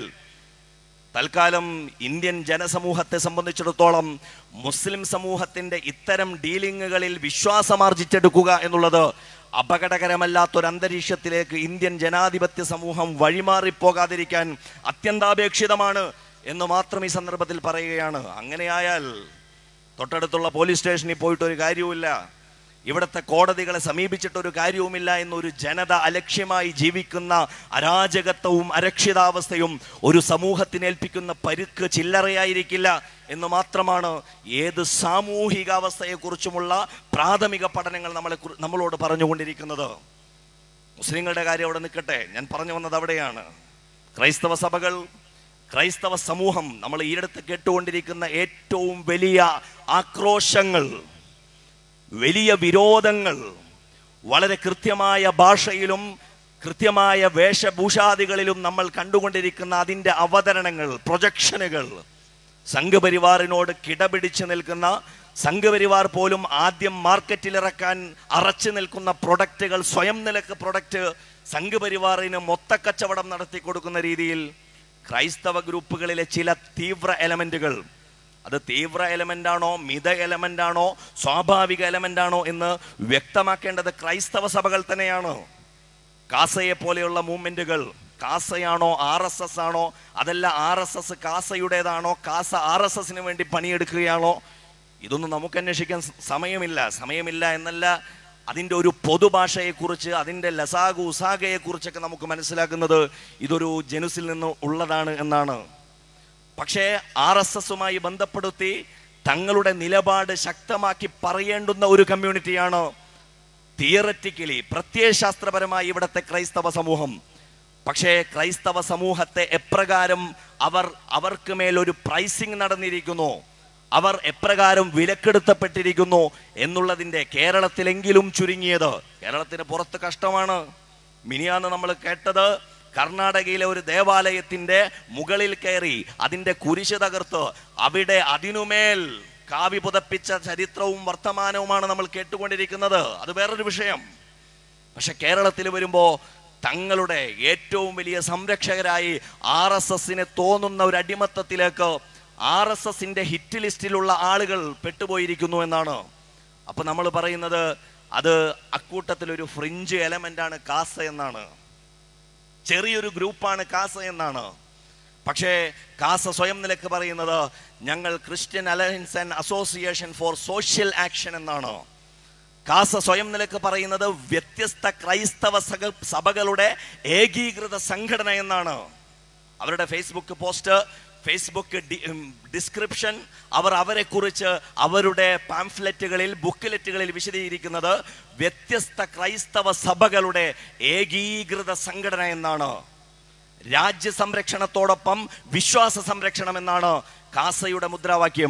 തൽക്കാലം ഇന്ത്യൻ ജനസമൂഹത്തെ സംബന്ധിച്ചിടത്തോളം മുസ്ലിം സമൂഹത്തിന്റെ ഇത്തരം ഡീലിങ്ങുകളിൽ വിശ്വാസമാർജിച്ചെടുക്കുക എന്നുള്ളത് അപകടകരമല്ലാത്തൊരു അന്തരീക്ഷത്തിലേക്ക് ഇന്ത്യൻ ജനാധിപത്യ സമൂഹം വഴിമാറിപ്പോകാതിരിക്കാൻ അത്യന്താപേക്ഷിതമാണ് എന്ന് മാത്രം ഈ സന്ദർഭത്തിൽ പറയുകയാണ് അങ്ങനെയായാൽ തൊട്ടടുത്തുള്ള പോലീസ് സ്റ്റേഷനിൽ പോയിട്ട് ഒരു കാര്യവുമില്ല ഇവിടുത്തെ കോടതികളെ സമീപിച്ചിട്ടൊരു കാര്യവുമില്ല എന്നൊരു ജനത അലക്ഷ്യമായി ജീവിക്കുന്ന അരാജകത്വവും അരക്ഷിതാവസ്ഥയും ഒരു സമൂഹത്തിന് ഏൽപ്പിക്കുന്ന പരുക്ക് ചില്ലറയായിരിക്കില്ല എന്ന് മാത്രമാണ് ഏത് സാമൂഹികാവസ്ഥയെക്കുറിച്ചുമുള്ള പ്രാഥമിക പഠനങ്ങൾ നമ്മളെ കുറി- നമ്മളോട് പറഞ്ഞുകൊണ്ടിരിക്കുന്നത് മുസ്ലിങ്ങളുടെ കാര്യം അവിടെ നിൽക്കട്ടെ ഞാൻ പറഞ്ഞു വന്നത് അവിടെയാണ് ക്രൈസ്തവ സഭകൾ ക്രൈസ്തവ സമൂഹം നമ്മൾ ഈയടുത്ത് കേട്ടുകൊണ്ടിരിക്കുന്ന ഏറ്റവും വലിയ ആക്രോശങ്ങൾ വലിയ വിരോധങ്ങൾ വളരെ കൃത്യമായ ഭാഷയിലും കൃത്യമായ വേഷഭൂഷാദികളിലും നമ്മൾ കണ്ടുകൊണ്ടിരിക്കുന്ന അതിൻ്റെ അവതരണങ്ങൾ പ്രൊജക്ഷനുകൾ സംഘപരിവാറിനോട് കിടപിടിച്ച് നിൽക്കുന്ന സംഘപരിവാർ പോലും ആദ്യം മാർക്കറ്റിൽ ഇറക്കാൻ അറച്ചു നിൽക്കുന്ന പ്രൊഡക്റ്റുകൾ സ്വയം നിലക്ക് പ്രൊഡക്റ്റ് സംഘപരിവാറിന് മൊത്തക്കച്ചവടം നടത്തി കൊടുക്കുന്ന രീതിയിൽ ക്രൈസ്തവ ഗ്രൂപ്പുകളിലെ ചില തീവ്ര എലമെന്റുകൾ അത് തീവ്ര എലമെന്റ് ആണോ മിത എലമെന്റ് ആണോ സ്വാഭാവിക എലമെന്റ് ആണോ എന്ന് വ്യക്തമാക്കേണ്ടത് ക്രൈസ്തവ സഭകൾ തന്നെയാണ് കാസയെ പോലെയുള്ള മൂവ്മെന്റുകൾ കാസയാണോ ആർ എസ് എസ് ആണോ അതല്ല ആർ എസ് എസ് കാസയുടേതാണോ കാസ ആർ എസ് എസിന് വേണ്ടി പണിയെടുക്കുകയാണോ ഇതൊന്നും നമുക്ക് അന്വേഷിക്കാൻ സ- സമയമില്ല സമയമില്ല എന്നല്ല അതിൻ്റെ ഒരു പൊതുഭാഷയെക്കുറിച്ച് അതിൻ്റെ ലസാഗു ഉസാഗയെക്കുറിച്ചൊക്കെ നമുക്ക് മനസ്സിലാക്കുന്നത് ഇതൊരു ജനുസിൽ നിന്ന് ഉള്ളതാണ് എന്നാണ് പക്ഷേ ആർ എസ് എസുമായി ബന്ധപ്പെടുത്തി തങ്ങളുടെ നിലപാട് ശക്തമാക്കി പറയേണ്ടുന്ന ഒരു കമ്മ്യൂണിറ്റിയാണ് തിയററ്റിക്കലി പ്രത്യയശാസ്ത്രപരമായി ഇവിടുത്തെ ക്രൈസ്തവ സമൂഹം പക്ഷേ ക്രൈസ്തവ സമൂഹത്തെ എപ്രകാരം അവർ അവർക്ക് മേലൊരു പ്രൈസിങ് നടന്നിരിക്കുന്നു അവർ എപ്രകാരം വിലക്കെടുത്തപ്പെട്ടിരിക്കുന്നു എന്നുള്ളതിൻ്റെ കേരളത്തിലെങ്കിലും ചുരുങ്ങിയത് കേരളത്തിന് പുറത്ത് കഷ്ടമാണ് മിനിയാന്ന് നമ്മൾ കേട്ടത് കർണാടകയിലെ ഒരു ദേവാലയത്തിന്റെ മുകളിൽ കയറി അതിന്റെ കുരിശ് തകർത്ത് അവിടെ അതിനുമേൽ കാവി പുതപ്പിച്ച ചരിത്രവും വർത്തമാനവുമാണ് നമ്മൾ കേട്ടുകൊണ്ടിരിക്കുന്നത് അത് വേറൊരു വിഷയം പക്ഷെ കേരളത്തിൽ വരുമ്പോൾ തങ്ങളുടെ ഏറ്റവും വലിയ സംരക്ഷകരായി ആർ എസ് എസിന് തോന്നുന്ന ഒരു അടിമത്തത്തിലേക്ക് ആർ എസ് എസിന്റെ ഹിറ്റ് ലിസ്റ്റിലുള്ള ആളുകൾ പെട്ടുപോയിരിക്കുന്നു എന്നാണ് അപ്പൊ നമ്മൾ പറയുന്നത് അത് അക്കൂട്ടത്തിലൊരു ഫ്രിഞ്ച് എലമെന്റ് ആണ് കാസ എന്നാണ് ചെറിയൊരു ഗ്രൂപ്പാണ് കാസ എന്നാണ് പക്ഷേ കാസ സ്വയം നിലക്ക് പറയുന്നത് ഞങ്ങൾ Christian alliance and association for social action എന്നാണ് കാസ സ്വയം നിലക്ക് പറയുന്നത് വ്യത്യസ്ത ക്രൈസ്തവ സക സഭകളുടെ ഏകീകൃത സംഘടന എന്നാണ് അവരുടെ ഫേസ്ബുക്ക് പോസ്റ്റ് ഫേസ്ബുക്ക് ഡി- ഉം, ഡിസ്ക്രിപ്ഷൻ അവർ അവരെ കുറിച്ച് അവരുടെ പാംഫ്ലെറ്റുകളിൽ ബുക്ക്ലെറ്റുകളിൽ വിശദീകരിക്കുന്നത് വ്യത്യസ്ത ക്രൈസ്തവ സഭകളുടെ ഏകീകൃത സംഘടന എന്നാണ് രാജ്യ സംരക്ഷണത്തോടൊപ്പം വിശ്വാസ സംരക്ഷണം എന്നാണ് കാസയുടെ മുദ്രാവാക്യം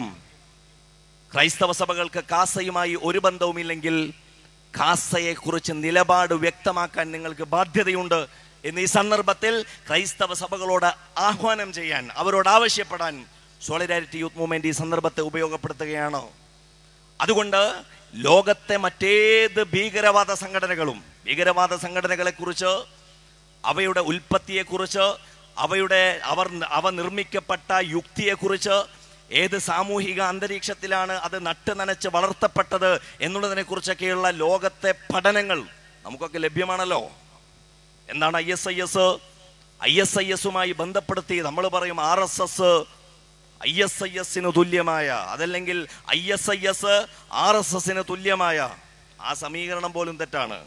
ക്രൈസ്തവ സഭകൾക്ക് കാസയുമായി ഒരു ബന്ധവുമില്ലെങ്കിൽ കാസയെ കുറിച്ച് നിലപാട് വ്യക്തമാക്കാൻ നിങ്ങൾക്ക് ബാധ്യതയുണ്ട് എന്ന് ഈ സന്ദർഭത്തിൽ ക്രൈസ്തവ സഭകളോട് ആഹ്വാനം ചെയ്യാൻ അവരോട് ആവശ്യപ്പെടാൻ സോളിഡാരിറ്റി യൂത്ത് മൂവ്മെന്റ് ഈ സന്ദർഭത്തെ ഉപയോഗപ്പെടുത്തുകയാണ് അതുകൊണ്ട് ലോകത്തെ മറ്റേത് ഭീകരവാദ സംഘടനകളും ഭീകരവാദ സംഘടനകളെ കുറിച്ച് അവയുടെ ഉൽപ്പത്തിയെക്കുറിച്ച് അവയുടെ അവർ അവ നിർമ്മിക്കപ്പെട്ട യുക്തിയെക്കുറിച്ച് ഏത് സാമൂഹിക അന്തരീക്ഷത്തിലാണ് അത് നട്ട് നനച്ച് വളർത്തപ്പെട്ടത് എന്നുള്ളതിനെ കുറിച്ചൊക്കെയുള്ള ലോകത്തെ പഠനങ്ങൾ നമുക്കൊക്കെ ലഭ്യമാണല്ലോ എന്താണ് I S I S I S I എസുമായി ബന്ധപ്പെടുത്തി നമ്മൾ പറയും R S S I S I എസിന് തുല്യമായ അതല്ലെങ്കിൽ I S I S R S എസിന് തുല്യമായ ആ സമീകരണം പോലും തെറ്റാണ്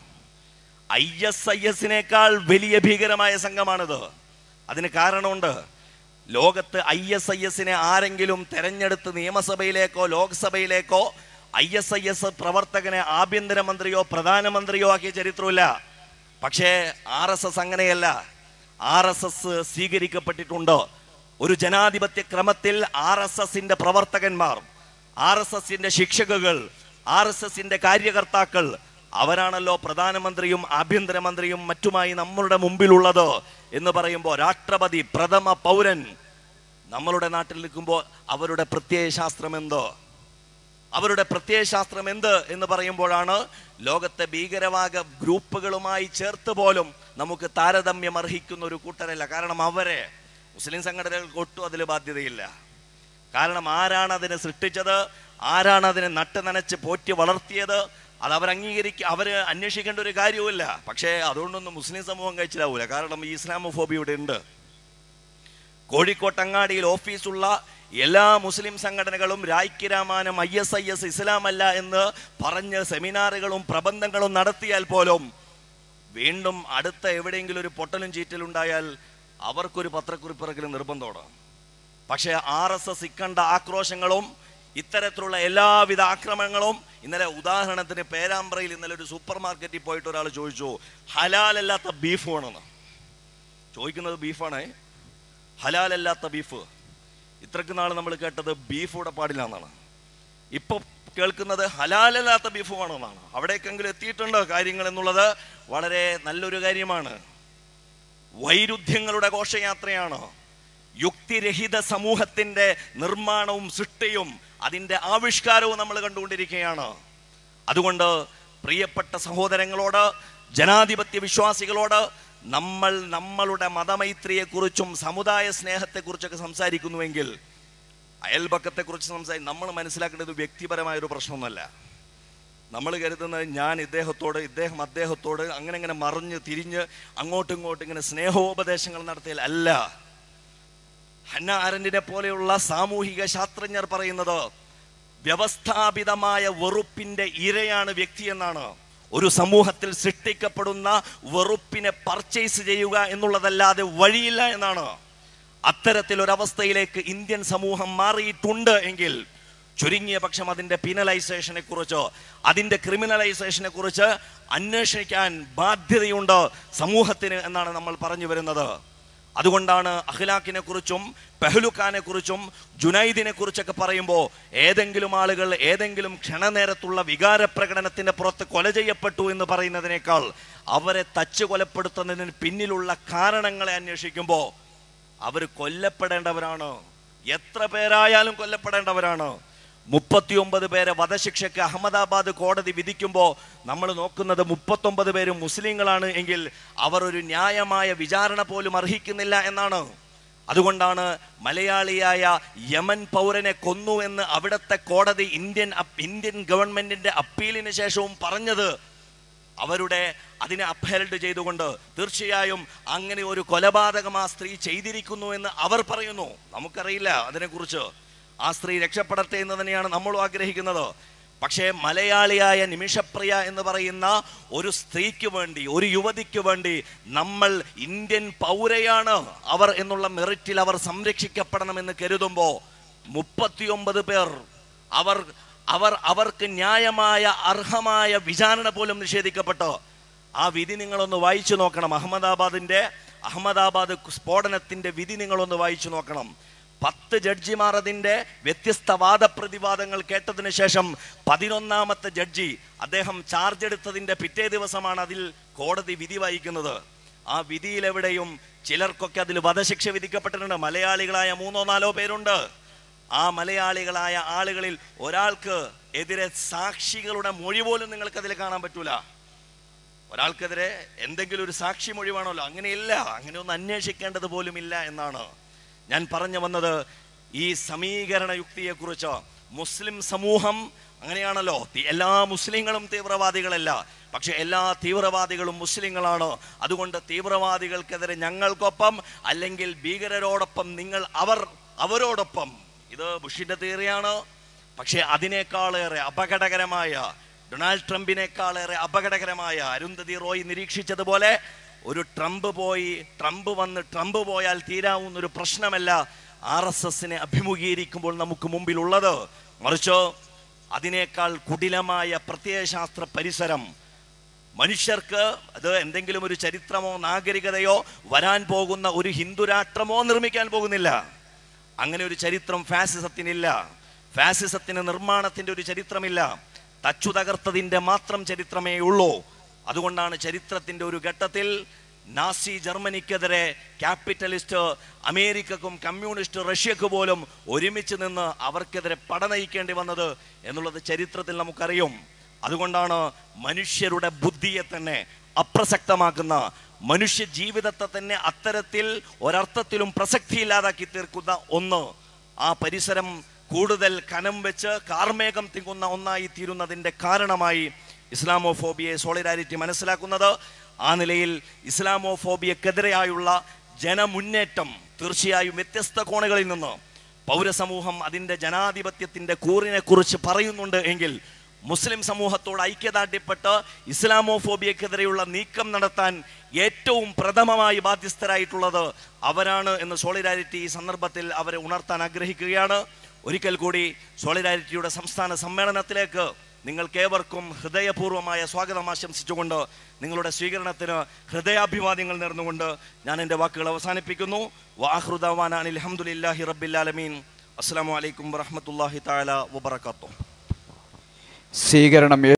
ഐ എസ് ഐ എസിനേക്കാൾ വലിയ ഭീകരമായ സംഘമാണിത് അതിന് കാരണമുണ്ട് ലോകത്ത് ഐ എസ് ഐ എസിനെ ആരെങ്കിലും തെരഞ്ഞെടുത്ത് നിയമസഭയിലേക്കോ ലോക്സഭയിലേക്കോ ഐ എസ് ഐ എസ് പ്രവർത്തകനെ ആഭ്യന്തരമന്ത്രിയോ പ്രധാനമന്ത്രിയോ ആക്കിയ ചരിത്രമില്ല പക്ഷേ ആർ എസ് എസ് അങ്ങനെയല്ല ആർ എസ് എസ് സ്വീകരിക്കപ്പെട്ടിട്ടുണ്ട് ഒരു ജനാധിപത്യ ക്രമത്തിൽ ആർ എസ് എസിന്റെ പ്രവർത്തകന്മാർ ആർ എസ് എസിന്റെ ശിക്ഷകകൾ ആർ എസ് എസിന്റെ കാര്യകർത്താക്കൾ അവരാണല്ലോ പ്രധാനമന്ത്രിയും ആഭ്യന്തരമന്ത്രിയും മറ്റുമായി നമ്മളുടെ മുമ്പിലുള്ളത് എന്ന് പറയുമ്പോൾ രാഷ്ട്രപതി പ്രഥമ പൗരൻ നമ്മളുടെ നാട്ടിൽ നിൽക്കുമ്പോൾ അവരുടെ പ്രത്യയശാസ്ത്രം എന്തോ അവരുടെ പ്രത്യയശാസ്ത്രം എന്ത് എന്ന് പറയുമ്പോഴാണ് ലോകത്തെ ഭീകരവാദ ഗ്രൂപ്പുകളുമായി ചേർത്ത് പോലും നമുക്ക് താരതമ്യം അർഹിക്കുന്ന ഒരു കൂട്ടരല്ല കാരണം അവരെ മുസ്ലിം സംഘടനകൾക്ക് ഒട്ടും അതിൽ ബാധ്യതയില്ല കാരണം ആരാണ് അതിനെ സൃഷ്ടിച്ചത് ആരാണ് അതിനെ നട്ട് നനച്ച് പോറ്റി വളർത്തിയത് അത് അവർ അംഗീകരിക്കുക അവര് അന്വേഷിക്കേണ്ട ഒരു കാര്യവുമില്ല പക്ഷേ അതുകൊണ്ടൊന്നും മുസ്ലിം സമൂഹം കഴിച്ചിലാവൂല കാരണം ഈ ഇസ്ലാമോഫോബി ഇവിടെ ഉണ്ട് കോഴിക്കോട്ടങ്ങാടിയിൽ ഓഫീസുള്ള എല്ലാ മുസ്ലിം സംഘടനകളും രായ്ക്ക് രാമാനം ഐ എസ് ഐ എസ് ഇസ്ലാമല്ല എന്ന് പറഞ്ഞ് സെമിനാറുകളും പ്രബന്ധങ്ങളും നടത്തിയാൽ പോലും വീണ്ടും അടുത്ത എവിടെയെങ്കിലും ഒരു പൊട്ടലും ചീറ്റലുണ്ടായാൽ അവർക്കൊരു പത്രക്കുറിപ്പിറക്കൽ നിർബന്ധമാണ് പക്ഷേ ആർ എസ് എസ് ഇക്കണ്ട ആക്രോശങ്ങളും ഇത്തരത്തിലുള്ള എല്ലാവിധ ആക്രമണങ്ങളും ഇന്നലെ ഉദാഹരണത്തിന് പേരാമ്പ്രയിൽ ഇന്നലെ ഒരു സൂപ്പർ മാർക്കറ്റിൽ പോയിട്ട് ഒരാൾ ചോദിച്ചു ഹലാലല്ലാത്ത ബീഫ് വേണമെന്ന് ചോദിക്കുന്നത് ബീഫാണേ ഹലാലല്ലാത്ത ബീഫ് ഇത്രക്ക് നാൾ നമ്മൾ കേട്ടത് ബീഫ് ഇവിടെ പാടില്ല എന്നാണ് ഇപ്പൊ കേൾക്കുന്നത് ഹലാലല്ലാത്ത ബീഫ് വേണമെന്നാണ് അവിടേക്കെങ്കിലും എത്തിയിട്ടുണ്ട് കാര്യങ്ങൾ എന്നുള്ളത് വളരെ നല്ലൊരു കാര്യമാണ് വൈരുദ്ധ്യങ്ങളുടെ ഘോഷയാത്രയാണ് യുക്തിരഹിത സമൂഹത്തിന്റെ നിർമ്മാണവും സൃഷ്ടിയും അതിന്റെ ആവിഷ്കാരവും നമ്മൾ കണ്ടുകൊണ്ടിരിക്കുകയാണ് അതുകൊണ്ട് പ്രിയപ്പെട്ട സഹോദരങ്ങളോട് ജനാധിപത്യ വിശ്വാസികളോട് നമ്മൾ നമ്മളുടെ മതമൈത്രിയെക്കുറിച്ചും സമുദായ സ്നേഹത്തെക്കുറിച്ചൊക്കെ സംസാരിക്കുന്നുവെങ്കിൽ അയൽപക്കത്തെക്കുറിച്ച് സംസാരി നമ്മൾ മനസ്സിലാക്കേണ്ടത് വ്യക്തിപരമായ ഒരു പ്രശ്നമൊന്നുമല്ല നമ്മൾ കരുതുന്നത് ഞാൻ ഇദ്ദേഹത്തോട് ഇദ്ദേഹം അദ്ദേഹത്തോട് അങ്ങനെ അങ്ങനെ മറിഞ്ഞ് തിരിഞ്ഞ് അങ്ങോട്ടും ഇങ്ങോട്ടും ഇങ്ങനെ സ്നേഹോപദേശങ്ങൾ നടത്തിയാൽ അല്ല ഹന്ന ആരന്റിനെ പോലെയുള്ള സാമൂഹിക ശാസ്ത്രജ്ഞർ പറയുന്നത് വ്യവസ്ഥാപിതമായ വെറുപ്പിന്റെ ഇരയാണ് വ്യക്തി എന്നാണ് ഒരു സമൂഹത്തിൽ സൃഷ്ടിക്കപ്പെടുന്ന വെറുപ്പിനെ പർച്ചേസ് ചെയ്യുക എന്നുള്ളതല്ലാതെ വഴിയില്ല എന്നാണ് അത്തരത്തിലൊരവസ്ഥയിലേക്ക് ഇന്ത്യൻ സമൂഹം മാറിയിട്ടുണ്ട് എങ്കിൽ ചുരുങ്ങിയ പക്ഷം അതിൻ്റെ പീനലൈസേഷനെ കുറിച്ചോ അതിൻ്റെ ക്രിമിനലൈസേഷനെ കുറിച്ച് അന്വേഷിക്കാൻ ബാധ്യതയുണ്ട് സമൂഹത്തിന് എന്നാണ് നമ്മൾ പറഞ്ഞു വരുന്നത് അതുകൊണ്ടാണ് അഖിലാഖിനെ കുറിച്ചും പെഹ്ലുഖാനെ കുറിച്ചും ജുനൈദിനെ കുറിച്ചൊക്കെ പറയുമ്പോൾ ഏതെങ്കിലും ആളുകൾ ഏതെങ്കിലും ക്ഷണനേരത്തുള്ള വികാര പ്രകടനത്തിന്റെ പുറത്ത് കൊല ചെയ്യപ്പെട്ടു എന്ന് പറയുന്നതിനേക്കാൾ അവരെ തച്ചു കൊലപ്പെടുത്തുന്നതിന് പിന്നിലുള്ള കാരണങ്ങളെ അന്വേഷിക്കുമ്പോൾ അവർ കൊല്ലപ്പെടേണ്ടവരാണ് എത്ര പേരായാലും കൊല്ലപ്പെടേണ്ടവരാണ് മുപ്പത്തിയൊമ്പത് പേരെ വധശിക്ഷയ്ക്ക് അഹമ്മദാബാദ് കോടതി വിധിക്കുമ്പോൾ നമ്മൾ നോക്കുന്നത് മുപ്പത്തൊമ്പത് പേരും മുസ്ലിങ്ങളാണ് എങ്കിൽ അവർ ഒരു ന്യായമായ വിചാരണ പോലും അർഹിക്കുന്നില്ല എന്നാണ് അതുകൊണ്ടാണ് മലയാളിയായ യമൻ പൗരനെ കൊന്നു എന്ന് അവിടുത്തെ കോടതി ഇന്ത്യൻ അപ്പ് ഇന്ത്യൻ ഗവൺമെന്റിന്റെ അപ്പീലിന് ശേഷവും പറഞ്ഞത് അവരുടെ അതിനെ അപ്ഹെൽഡ് ചെയ്തുകൊണ്ട് തീർച്ചയായും അങ്ങനെ ഒരു കൊലപാതകം ആ സ്ത്രീ ചെയ്തിരിക്കുന്നു എന്ന് അവർ പറയുന്നു നമുക്കറിയില്ല അതിനെക്കുറിച്ച് ആ സ്ത്രീ രക്ഷപ്പെടട്ടെ എന്ന് തന്നെയാണ് നമ്മളും ആഗ്രഹിക്കുന്നത് പക്ഷേ മലയാളിയായ നിമിഷപ്രിയ എന്ന് പറയുന്ന ഒരു സ്ത്രീക്ക് വേണ്ടി ഒരു യുവതിക്ക് വേണ്ടി നമ്മൾ ഇന്ത്യൻ പൗരയാണ് അവർ എന്നുള്ള മെറിറ്റിൽ അവർ സംരക്ഷിക്കപ്പെടണമെന്ന് കരുതുമ്പോൾ മുപ്പത്തിയൊമ്പത് പേർ അവർ അവർ അവർക്ക് ന്യായമായ അർഹമായ വിചാരണ പോലും നിഷേധിക്കപ്പെട്ടു ആ വിധി നിങ്ങളൊന്ന് വായിച്ചു നോക്കണം അഹമ്മദാബാദിന്റെ അഹമ്മദാബാദ് സ്ഫോടനത്തിന്റെ വിധി നിങ്ങളൊന്ന് വായിച്ചു നോക്കണം പത്ത് ജഡ്ജിമാർ അതിന്റെ വ്യത്യസ്ത വാദപ്രതിവാദങ്ങൾ കേട്ടതിന് ശേഷം പതിനൊന്നാമത്തെ ജഡ്ജി അദ്ദേഹം ചാർജ് എടുത്തതിന്റെ പിറ്റേ ദിവസമാണ് അതിൽ കോടതി വിധി വായിക്കുന്നത് ആ വിധിയിലെവിടെയും ചിലർക്കൊക്കെ അതിൽ വധശിക്ഷ വിധിക്കപ്പെട്ടിട്ടുണ്ട് മലയാളികളായ മൂന്നോ നാലോ പേരുണ്ട് ആ മലയാളികളായ ആളുകളിൽ ഒരാൾക്ക് എതിരെ സാക്ഷികളുടെ മൊഴി പോലും നിങ്ങൾക്ക് അതിൽ കാണാൻ പറ്റൂല ഒരാൾക്കെതിരെ എന്തെങ്കിലും ഒരു സാക്ഷി മൊഴി വേണമല്ലോ അങ്ങനെയില്ല അങ്ങനെ ഒന്നും അന്വേഷിക്കേണ്ടത് പോലും ഇല്ല എന്നാണ് ഞാൻ പറഞ്ഞു വന്നത് ഈ സമീകരണ യുക്തിയെക്കുറിച്ച് മുസ്ലിം സമൂഹം അങ്ങനെയാണല്ലോ തി- എല്ലാ മുസ്ലിങ്ങളും തീവ്രവാദികളല്ല പക്ഷെ എല്ലാ തീവ്രവാദികളും മുസ്ലിങ്ങളാണ് അതുകൊണ്ട് തീവ്രവാദികൾക്കെതിരെ ഞങ്ങൾക്കൊപ്പം അല്ലെങ്കിൽ ഭീകരരോടൊപ്പം നിങ്ങൾ അവർ അവരോടൊപ്പം ഇത് ബുഷിന്റെ തീറിയാണ് പക്ഷെ അതിനേക്കാളേറെ അപകടകരമായ ഡൊണാൾഡ് ട്രംപിനേക്കാളേറെ അപകടകരമായ അരുന്ധതി റോയ് നിരീക്ഷിച്ചതുപോലെ ഒരു ട്രംപ് പോയി ട്രംപ് വന്ന് ട്രംപ് പോയാൽ തീരാവുന്ന ഒരു പ്രശ്നമല്ല ആർ എസ് എസിനെ അഭിമുഖീകരിക്കുമ്പോൾ നമുക്ക് മുമ്പിലുള്ളത് മറിച്ച് അതിനേക്കാൾ കുടിലമായ പ്രത്യയശാസ്ത്ര പരിസരം മനുഷ്യർക്ക് അത് എന്തെങ്കിലും ഒരു ചരിത്രമോ നാഗരികതയോ വരാൻ പോകുന്ന ഒരു ഹിന്ദു രാഷ്ട്രമോ നിർമ്മിക്കാൻ പോകുന്നില്ല അങ്ങനെ ഒരു ചരിത്രം ഫാസിസത്തിനില്ല ഫാസിസത്തിന് നിർമ്മാണത്തിന്റെ ഒരു ചരിത്രമില്ല തച്ചു തകർത്തതിന്റെ മാത്രം ചരിത്രമേ ഉള്ളൂ അതുകൊണ്ടാണ് ചരിത്രത്തിന്റെ ഒരു ഘട്ടത്തിൽ നാസി ജർമ്മനിക്കെതിരെ ക്യാപിറ്റലിസ്റ്റ് അമേരിക്കക്കും കമ്മ്യൂണിസ്റ്റ് റഷ്യക്ക് പോലും ഒരുമിച്ച് നിന്ന് അവർക്കെതിരെ പട നയിക്കേണ്ടി വന്നത് എന്നുള്ളത് ചരിത്രത്തിൽ നമുക്കറിയും അതുകൊണ്ടാണ് മനുഷ്യരുടെ ബുദ്ധിയെ തന്നെ അപ്രസക്തമാക്കുന്ന മനുഷ്യ ജീവിതത്തെ തന്നെ അത്തരത്തിൽ ഒരർത്ഥത്തിലും പ്രസക്തിയില്ലാതാക്കി തീർക്കുന്ന ഒന്ന് ആ പരിസരം കൂടുതൽ കനം വെച്ച് കാർമേഘം തിങ്ങുന്ന ഒന്നായി തീരുന്നതിൻ്റെ കാരണമായി ഇസ്ലാമോഫോബിയെ സോളിഡാരിറ്റി മനസ്സിലാക്കുന്നത് ആ നിലയിൽ ഇസ്ലാമോഫോബിയക്കെതിരെയായുള്ള ജനമുന്നേറ്റം തീർച്ചയായും വ്യത്യസ്ത കോണുകളിൽ നിന്ന് പൗരസമൂഹം അതിൻ്റെ ജനാധിപത്യത്തിൻ്റെ കൂറിനെ കുറിച്ച് പറയുന്നുണ്ട് എങ്കിൽ മുസ്ലിം സമൂഹത്തോട് ഐക്യദാർഢ്യപ്പെട്ട് ഇസ്ലാമോഫോബിയക്കെതിരെയുള്ള നീക്കം നടത്താൻ ഏറ്റവും പ്രഥമമായി ബാധ്യസ്ഥരായിട്ടുള്ളത് അവരാണ് എന്ന് സോളിഡാരിറ്റി ഈ സന്ദർഭത്തിൽ അവരെ ഉണർത്താൻ ആഗ്രഹിക്കുകയാണ് ഒരിക്കൽ കൂടി സോളിഡാരിറ്റിയുടെ സംസ്ഥാന സമ്മേളനത്തിലേക്ക് നിങ്ങൾക്കേവർക്കും ഹൃദയപൂർവ്വമായ സ്വാഗതം ആശംസിച്ചുകൊണ്ട് നിങ്ങളുടെ സ്വീകരണത്തിന് ഹൃദയാഭിവാദ്യങ്ങൾ നേർന്നുകൊണ്ട് ഞാൻ എൻ്റെ വാക്കുകൾ അവസാനിപ്പിക്കുന്നു വാഹൃദവാൻ അനിൽ അഹമ്മദില്ലാഹി റബ്ബില്ലാലമീൻ അസ്സാം വലൈക്കും വറഹമത്തല്ലാഹി താല വബർക്കാത്തു സ്വീകരണം